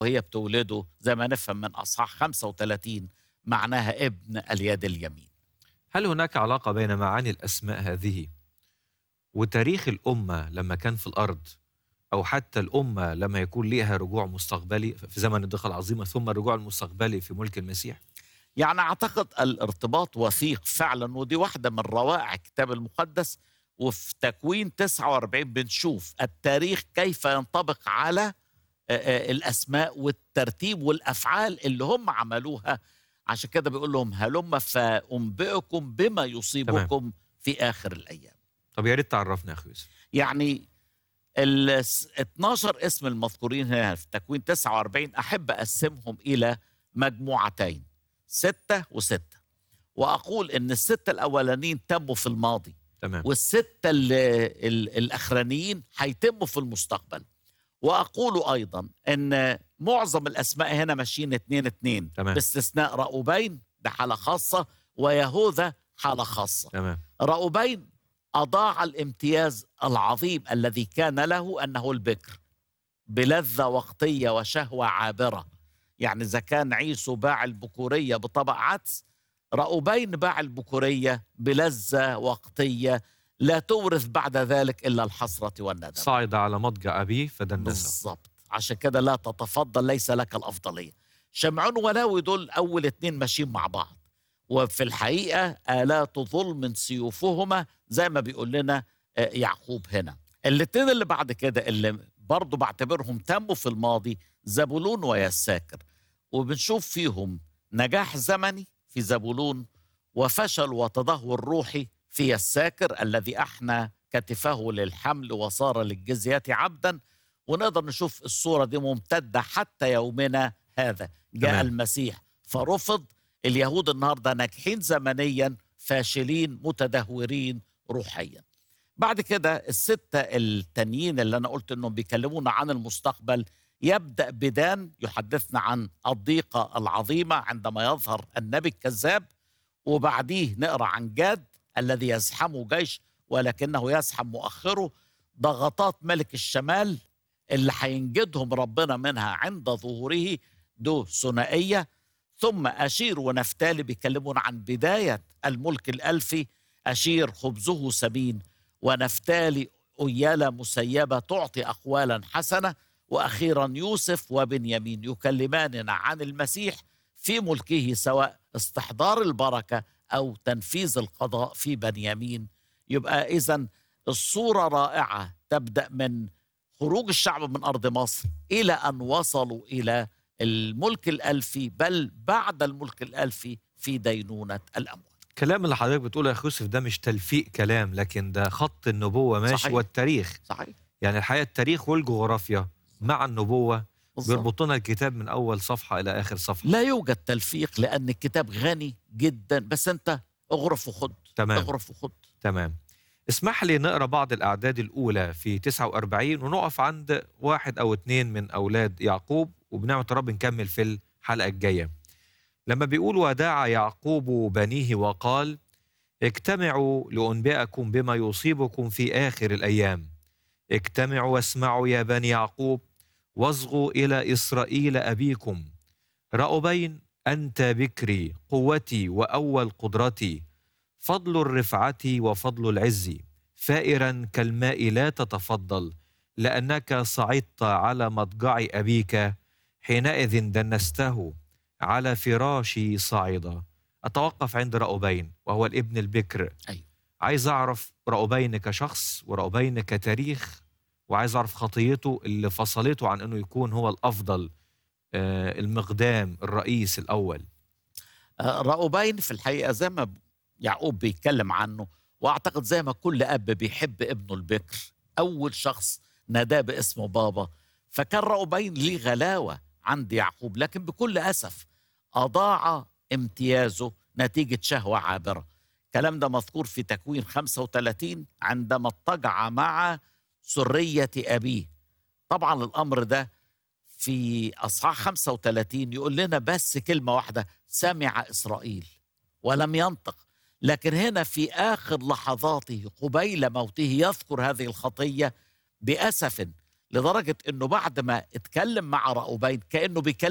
وهي بتولده زي ما نفهم من أصحاح 35 معناها ابن اليد اليمين هل هناك علاقة بين معاني الأسماء هذه وتاريخ الأمة لما كان في الأرض أو حتى الأمة لما يكون لها رجوع مستقبلي في زمن الدخل العظيمة ثم الرجوع المستقبلي في ملك المسيح يعني أعتقد الارتباط وثيق فعلا ودي واحدة من روائع الكتاب المقدس وفي تكوين 49 بنشوف التاريخ كيف ينطبق على آه، آه، الأسماء والترتيب والأفعال اللي هم عملوها عشان كده بيقول لهم هلم فأنبئكم بما يصيبكم في آخر الأيام طب يا ريت تعرفنا يا أخي يوسف يعني ال 12 اسم المذكورين هنا في تكوين 49 أحب أقسمهم إلى مجموعتين ستة وستة وأقول إن الستة الأولانيين تموا في الماضي تمام والستة ال- ال- الأخرانيين هيتموا في المستقبل وأقول أيضا أن معظم الأسماء هنا ماشيين اتنين اتنين تمام. باستثناء رأوبين ده حالة خاصة ويهوذا حالة خاصة تمام رأوبين أضاع الامتياز العظيم الذي كان له أنه البكر بلذة وقتية وشهوة عابرة يعني إذا كان عيسو باع البكورية بطبق عدس رأوبين باع البكورية بلذة وقتية لا تورث بعد ذلك إلا الحسرة والندم صعد على مضجع أبيه فدنسه بالضبط عشان كده لا تتفضل ليس لك الأفضلية شمعون ولاوي دول أول اتنين ماشيين مع بعض وفي الحقيقة آلات ظلم سيوفهما زي ما بيقول لنا آه، يعقوب هنا الاتنين اللي بعد كده اللي برضو بعتبرهم تموا في الماضي زبولون ويساكر وبنشوف فيهم نجاح زمني في زبولون وفشل وتدهور روحي في يساكر الذي أحنى كتفه للحمل وصار للجزية عبدا ونقدر نشوف الصورة دي ممتدة حتى يومنا هذا جاء تمام. المسيح فرفض اليهود النهاردة ناجحين زمنيا فاشلين متدهورين روحيا بعد كده الستة التانيين اللي أنا قلت إنهم بيكلمونا عن المستقبل يبدأ بدان يحدثنا عن الضيقة العظيمة عندما يظهر النبي الكذاب وبعديه نقرأ عن جاد الذي يزحمه جيش ولكنه يزحم مؤخره ضغطات ملك الشمال اللي هينجدهم ربنا منها عند ظهوره دو ثنائية ثم أشير ونفتالي بيكلمون عن بداية الملك الألفي أشير خبزه سمين ونفتالي أيالة مسيبة تعطي أقوالا حسنة وأخيرا يوسف وبنيامين يكلماننا عن المسيح في ملكه سواء استحضار البركة أو تنفيذ القضاء في بنيامين يبقى إذا الصورة رائعة تبدأ من خروج الشعب من أرض مصر إلى أن وصلوا إلى الملك الألفي بل بعد الملك الألفي في دينونة الأموال الكلام اللي حضرتك بتقوله يا أخي يوسف ده مش تلفيق كلام لكن ده خط النبوة ماشي صحيح. والتاريخ صحيح يعني الحقيقة التاريخ والجغرافيا مع النبوة بالظبط. بيربطونا الكتاب من أول صفحة إلى آخر صفحة لا يوجد تلفيق لأن الكتاب غني جدا بس أنت اغرف وخد تمام اغرف وخد تمام اسمح لي نقرا بعض الأعداد الأولى في 49 ونقف عند واحد أو اتنين من أولاد يعقوب وبنعمة رب نكمل في الحلقة الجاية لما بيقول وداع يعقوب بنيه وقال اجتمعوا لأنبئكم بما يصيبكم في آخر الأيام اجتمعوا واسمعوا يا بني يعقوب واصغوا إلى إسرائيل أبيكم رأبين أنت بكري قوتي وأول قدرتي فضل الرفعة وفضل العز فائرا كالماء لا تتفضل لأنك صعدت على مضجع أبيك حينئذ دنسته على فراشي صعد أتوقف عند رأوبين وهو الابن البكر أيوة. عايز أعرف رأوبين كشخص ورأوبين كتاريخ وعايز أعرف خطيته اللي فصلته عن أنه يكون هو الأفضل آه، المقدام الرئيس الأول آه، رأوبين في الحقيقة زي ما يعقوب بيتكلم عنه وأعتقد زي ما كل أب بيحب ابنه البكر أول شخص ناداه باسمه بابا فكان رأوبين ليه غلاوة عند يعقوب لكن بكل أسف أضاع امتيازه نتيجة شهوة عابرة الكلام ده مذكور في تكوين 35 عندما اضطجع مع سرية أبيه طبعا الأمر ده في أصحاح 35 يقول لنا بس كلمة واحدة سمع إسرائيل ولم ينطق لكن هنا في آخر لحظاته قبيل موته يذكر هذه الخطية بأسف لدرجة انه بعد ما اتكلم مع رأوبين كأنه بيكلم